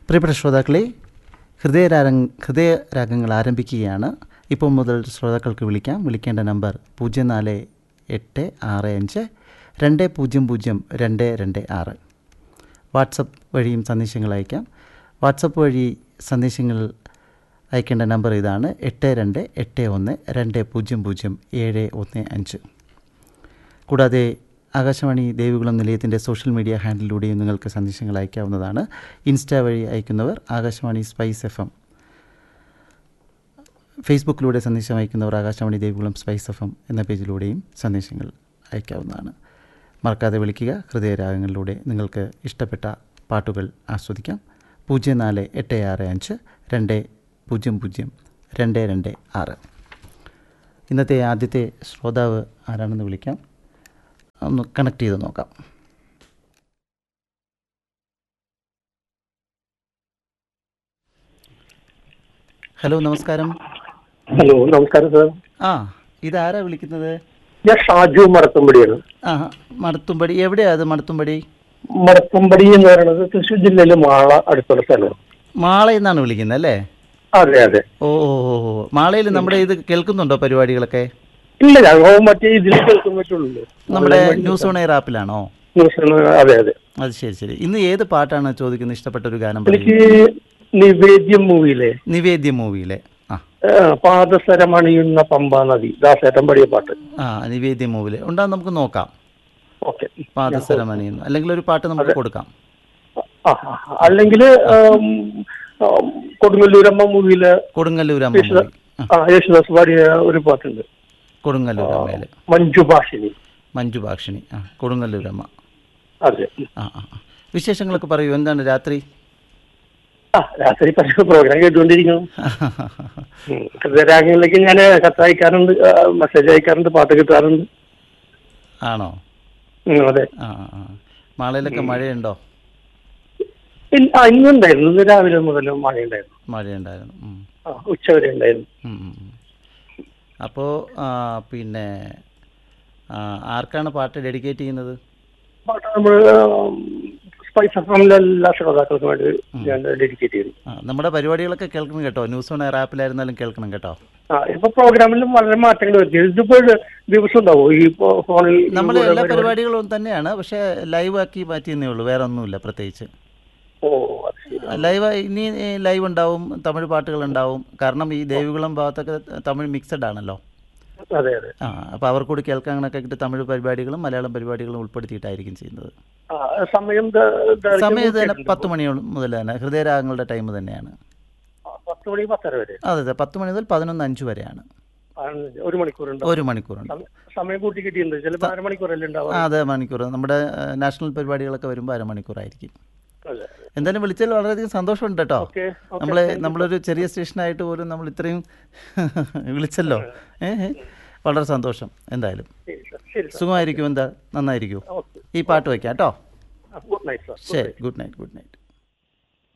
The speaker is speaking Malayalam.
പ്രിയപ്പെട്ട ശ്രോതാക്കളെ ഹൃദയരാഗ ഹൃദയരാഗങ്ങൾ ആരംഭിക്കുകയാണ് ഇപ്പോൾ മുതൽ ശ്രോതാക്കൾക്ക് വിളിക്കാം വിളിക്കേണ്ട നമ്പർ പൂജ്യം നാല് എട്ട് ആറ് അഞ്ച് രണ്ട് പൂജ്യം പൂജ്യം രണ്ട് രണ്ട് ആറ് വാട്സപ്പ് വഴിയും സന്ദേശങ്ങൾ അയക്കാം വാട്സപ്പ് വഴി സന്ദേശങ്ങൾ അയക്കേണ്ട നമ്പർ ഇതാണ് എട്ട് രണ്ട് എട്ട് ഒന്ന് രണ്ട് പൂജ്യം പൂജ്യം ഏഴ് ഒന്ന് അഞ്ച് കൂടാതെ ആകാശവാണി ദേവികുളം നിലയത്തിൻ്റെ സോഷ്യൽ മീഡിയ ഹാൻഡിലൂടെയും നിങ്ങൾക്ക് സന്ദേശങ്ങൾ അയക്കാവുന്നതാണ് ഇൻസ്റ്റാ വഴി അയക്കുന്നവർ ആകാശവാണി സ്പൈസ് എഫ് എം ഫേസ്ബുക്കിലൂടെ സന്ദേശം അയക്കുന്നവർ Akashvani Devikulam Spice F M എന്ന പേജിലൂടെയും സന്ദേശങ്ങൾ അയക്കാവുന്നതാണ് മറക്കാതെ വിളിക്കുക ഹൃദയരാഗങ്ങളിലൂടെ നിങ്ങൾക്ക് ഇഷ്ടപ്പെട്ട പാട്ടുകൾ ആസ്വദിക്കാം പൂജ്യം നാല് എട്ട് ആറ് അഞ്ച് രണ്ട് പൂജ്യം പൂജ്യം രണ്ട് രണ്ട് ആറ് ഇന്നത്തെ ആദ്യത്തെ ശ്രോതാവ് ആരാണെന്ന് വിളിക്കാം ഒന്ന് കണക്ട് ചെയ്ത് നോക്കാം ഹലോ നമസ്കാരം ഹലോ നമസ്കാരം സാർ ആ ഇതാരാ വിളിക്കുന്നത് ഞാൻ ഷാജു മടത്തുംപടിയാണ് ആ മടത്തുംപടി എവിടെയാ അത് മടത്തുംപടി മടത്തുംപടി എന്ന് പറയുന്നത് തൃശ്ശൂർ ജില്ലയിലെ മാള അടുത്തുള്ള സ്ഥലമാണ് മാളയിൽ നിന്നാണ് വിളിക്കുന്നത് അല്ലേ അതെ അതെ ഓ ഓ ഓ ഓ മാളയിൽ നമ്മുടെ ഇത് കേൾക്കുന്നുണ്ടോ പരിപാടികളൊക്കെ ഇല്ല ഞങ്ങൾ മറ്റേ ഇതിൽ കേൾക്കാൻ പറ്റുള്ളൂ നമ്മുടെ ന്യൂസ് ഓൺ എയർ ആപ്പിലാണോ ന്യൂസ് അതെ അതെ അത് ശരി ശരി ഇന്ന് ഏത് പാട്ടാണ് ചോദിക്കുന്നത് ഇഷ്ടപ്പെട്ട ഒരു ഗാനം പറയൂ എനിക്ക് നിവേദ്യം മൂവിയിലെ നിവേദ്യ മൂവിയിലെ ആ പാദസരമണിയുന്ന പമ്പാ നദി ദാസേട്ടൻ പാടിയ പാട്ട് ആ നിവേദ്യ മൂവിലെ ഉണ്ടാകും നമുക്ക് നോക്കാം ഓക്കെ പാദസരമണി എന്ന് അല്ലെങ്കിൽ ഒരു പാട്ട് നമുക്ക് കൊടുക്കാം അല്ലെങ്കിൽ കൊടുങ്ങല്ലൂരമ്മ മൂവിയിലെ കൊടുങ്ങല്ലൂർ അമ്മ യേശുദാ- മൂവി ആ, യേശുദാസ് പാടിയ ഒരു പാട്ടുണ്ട് കൊടുങ്ങല്ലൂർ അമ്മയില് മഞ്ജു ഭാഷിനി മഞ്ജു ഭാഷിണി ആ കൊടുങ്ങല്ലൂർ അമ്മ അതെ ആ ആ ആ. വിശേഷങ്ങളൊക്കെ പറയൂ എന്താണ് രാത്രി ആ രാത്രി പല പ്രോഗ്രാം കേട്ടുകൊണ്ടിരിക്കുന്നു ഉം. ഹൃദയരാഗങ്ങളിലേക്ക് ഞാൻ കത്തയക്കാറുണ്ട് ആ, മെസ്സേജ് അയക്കാറുണ്ട് പാട്ട് കിട്ടാറുണ്ട് ആണോ ഉം, അതെ ആ ആ, ആ മാളയിലൊക്കെ മഴയുണ്ടോ ഇല്ല, ആ, ഇന്നുണ്ടായിരുന്നു ഇന്ന് രാവിലെ മുതൽ മഴയുണ്ടായിരുന്നു മഴയുണ്ടായിരുന്നു ഉം. ആ, ഉച്ച വരെ ഉണ്ടായിരുന്നു ഉം, ഉം, ഉം. അപ്പോൾ ആ, പിന്നെ ആ, ആർക്കാണ് പാട്ട് ഡെഡിക്കേറ്റ് ചെയ്യുന്നത് പാട്ട് നമ്മൾ സ്പൈസ് എഫ്എമ്മിലെ എല്ലാ ശ്രോതാക്കൾക്കും വേണ്ടി ഞാൻ ഡെഡിക്കേറ്റ് ചെയ്തു ആ, നമ്മുടെ പരിപാടികളൊക്കെ കേൾക്കണം കേട്ടോ ന്യൂസ് ഓൺ എയർ ആപ്പിലായിരുന്നാലും കേൾക്കണം കേട്ടോ ആ ഇപ്പൊ പ്രോഗ്രാമിലും വളരെ മാറ്റങ്ങൾ വരുത്തി ഇതിപ്പോ ഒരു ദിവസം ഉണ്ടാവോ ഈ ഇപ്പോ ഫോണിൽ നമ്മൾ ഇതുപോലെ എല്ലാ പരിപാടി- പരിപാടികളും തന്നെയാണ് പക്ഷേ ലൈവ് ആക്കി മാറ്റിയെന്നേ ഉള്ളൂ വേറെ ഒന്നുമില്ല പ്രത്യേകിച്ച് ഓ അത് ശരി ലൈവ് ഇനി ലൈവ് ഉണ്ടാവും തമിഴ് പാട്ടുകൾ ഉണ്ടാവും കാരണം ഈ ദേവികുളം ഭാഗത്തൊക്കെ തമിഴ് മിക്സഡ് ആണല്ലോ അതെ അതെ ആ അപ്പോൾ അവർ കൂടി കേൾക്കാനൊക്കെ ആയിട്ട് തമിഴ് പരിപാടികളും മലയാളം പരിപാടികളും ഉൾപ്പെടുത്തിയിട്ടായിരിക്കും ചെയ്യുന്നത് ആ സമയം ദ- ദൈർഘ്യം സമയം ഇത് തന്നെ കൂട്ടിയിട്ടുണ്ട്. പത്ത് മണി മുതൽ തന്നെ ഹൃദയരാഗങ്ങളുടെ ടൈം തന്നെയാണ് ആ, പത്ത് മണി പത്തര വരെ അതെ അതെ പത്ത് മണി മുതൽ പതിനൊന്ന് അഞ്ച് വരെയാണ് പതിനഞ്ച് ഒരു മണിക്കൂറുണ്ട് ഒരു മണിക്കൂറുണ്ട് സമ- സമയം കൂട്ടി കിട്ടിയിട്ടുണ്ട് ചിലപ്പോൾ അരമണിക്കൂറല്ലേ ഉണ്ടാവുക ആ അതെ മണിക്കൂർ നമ്മുടെ ഏഹ്, നാഷണൽ പരിപാടികളൊക്കെ വരുമ്പോൾ അരമണിക്കൂറായിരിക്കും അതെ എന്തായാലും വിളിച്ചതിൽ വളരെയധികം സന്തോഷമുണ്ട് കേട്ടോ ഓക്കെ ഓക്കെ നമ്മളെ നമ്മളൊരു ചെറിയ സ്റ്റേഷനായിട്ട് പോലും നമ്മൾ ഇത്രയും വിളിച്ചല്ലോ ഏ ഏ. വളരെ സന്തോഷം എന്തായാലും ശരി സർ ശരി സർ സുഖമായിരിക്കും എന്താ നന്നായിരിക്കും ഓക്കെ ഈ പാട്ട് വയ്ക്കാം കേട്ടോ ഗുഡ് നൈറ്റ് സർ ശരി ഗുഡ് നൈറ്റ് ഗുഡ് നൈറ്റ്